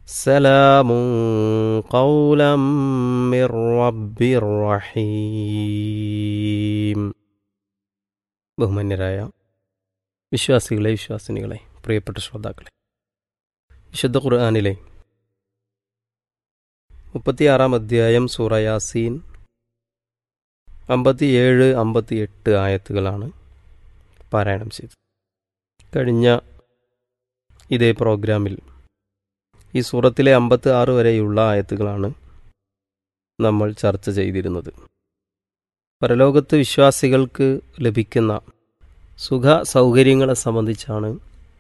سلام قولا من رب رحيم ബഹുമാന്യരായ വിശ്വാസികളെ വിശ്വാസിനികളെ പ്രിയപ്പെട്ട ശ്രോതാക്കളെ വിശുദ്ധ ഖുർആാനിലെ മുപ്പത്തിയാറാം അധ്യായം സൂറ യാസീൻ അമ്പത്തിയേഴ് അമ്പത്തിയെട്ട് ആയത്തുകളാണ് പാരായണം ചെയ്തത് കഴിഞ്ഞ ഇതേ പ്രോഗ്രാമിൽ ഈ സൂറത്തിലെ അമ്പത്തി ആറ് വരെയുള്ള ആയത്തുകളാണ് നമ്മൾ ചർച്ച ചെയ്തിരുന്നത് പരലോകത്ത് വിശ്വാസികൾക്ക് ലഭിക്കുന്ന സുഖ സൗകര്യങ്ങളെ സംബന്ധിച്ചാണ്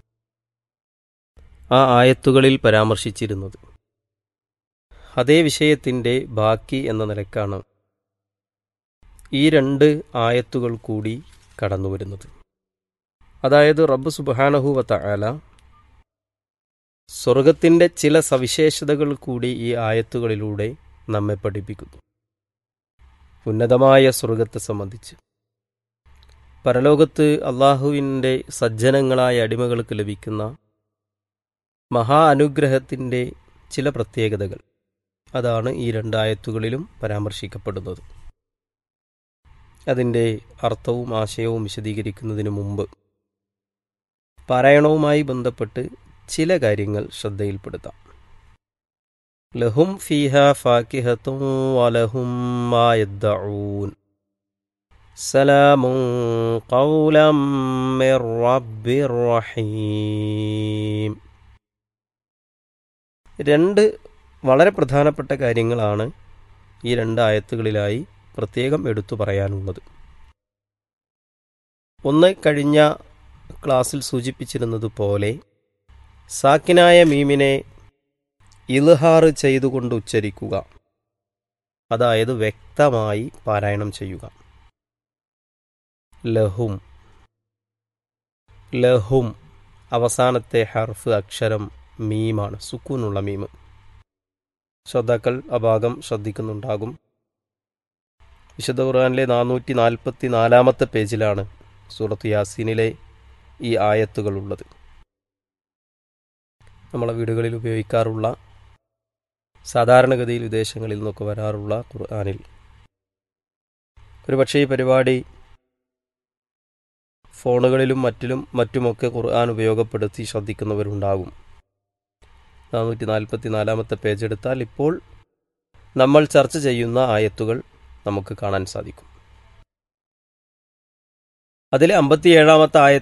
ആ ആയത്തുകളിൽ പരാമർശിച്ചിരുന്നത് അതേ വിഷയത്തിൻ്റെ ബാക്കി എന്ന നിലക്കാണ് ഈ രണ്ട് ആയത്തുകൾ കൂടി കടന്നു വരുന്നത് അതായത് റബ്ബ് സുബാനഹുവത്ത ആല സ്വർഗത്തിൻ്റെ ചില സവിശേഷതകൾ കൂടി ഈ ആയത്തുകളിലൂടെ നമ്മെ പഠിപ്പിക്കുന്നു ഉന്നതമായ സ്വർഗത്തെ സംബന്ധിച്ച് പരലോകത്ത് അള്ളാഹുവിൻ്റെ സജ്ജനങ്ങളായ അടിമകൾക്ക് ലഭിക്കുന്ന മഹാ അനുഗ്രഹത്തിൻ്റെ ചില പ്രത്യേകതകൾ അതാണ് ഈ രണ്ടായത്തുകളിലും പരാമർശിക്കപ്പെടുന്നത് അതിൻ്റെ അർത്ഥവും ആശയവും വിശദീകരിക്കുന്നതിന് മുമ്പ് പാരായണവുമായി ബന്ധപ്പെട്ട് ചില കാര്യങ്ങൾ ശ്രദ്ധയിൽപ്പെടുത്താം ലഹും ഫീഹ ഫാക്കിഹത്തും വലഹും മായദ്ദഊൻ സലാമുൻ ഖൗലം മിർ റബ്ബിർ റഹീം രണ്ട് വളരെ പ്രധാനപ്പെട്ട കാര്യങ്ങളാണ് ഈ രണ്ട് ആയത്തുകളിലായി പ്രത്യേകം എടുത്തു പറയാനുള്ളത് ഒന്ന് കഴിഞ്ഞ ക്ലാസ്സിൽ സൂചിപ്പിച്ചിരുന്നതുപോലെ സാക്കിനായ മീമിനെ ഇൽഹാറ് ചെയ്തുകൊണ്ട് ഉച്ചരിക്കുക അതായത് വ്യക്തമായി പാരായണം ചെയ്യുക ലഹും ലഹും അവസാനത്തെ ഹർഫ് അക്ഷരം മീമാണ് സുക്കൂനുള്ള മീമ് ശ്രോതാക്കൾ അഭാഗം ശ്രദ്ധിക്കുന്നുണ്ടാകും വിശുദ്ധ ഖുർആാനിലെ നാനൂറ്റി നാൽപ്പത്തി നാലാമത്തെ പേജിലാണ് സൂറത്ത് യാസീനിലെ ഈ ആയത്തുകളുള്ളത് നമ്മളെ വീടുകളിൽ ഉപയോഗിക്കാറുള്ള സാധാരണഗതിയിൽ വിദേശങ്ങളിൽ നിന്നൊക്കെ വരാറുള്ള ഖുർആാനിൽ ഒരുപക്ഷെ ഈ പരിപാടി ഫോണുകളിലും മറ്റിലും മറ്റുമൊക്കെ ഖുർആൻ ഉപയോഗപ്പെടുത്തി ശ്രദ്ധിക്കുന്നവരുണ്ടാകും നാനൂറ്റി നാൽപ്പത്തി നാലാമത്തെ പേജ് എടുത്താൽ ഇപ്പോൾ നമ്മൾ ചർച്ച ചെയ്യുന്ന ആയത്തുകൾ നമുക്ക് കാണാൻ സാധിക്കും അതിലെ അമ്പത്തിയേഴാമത്തെ ആയ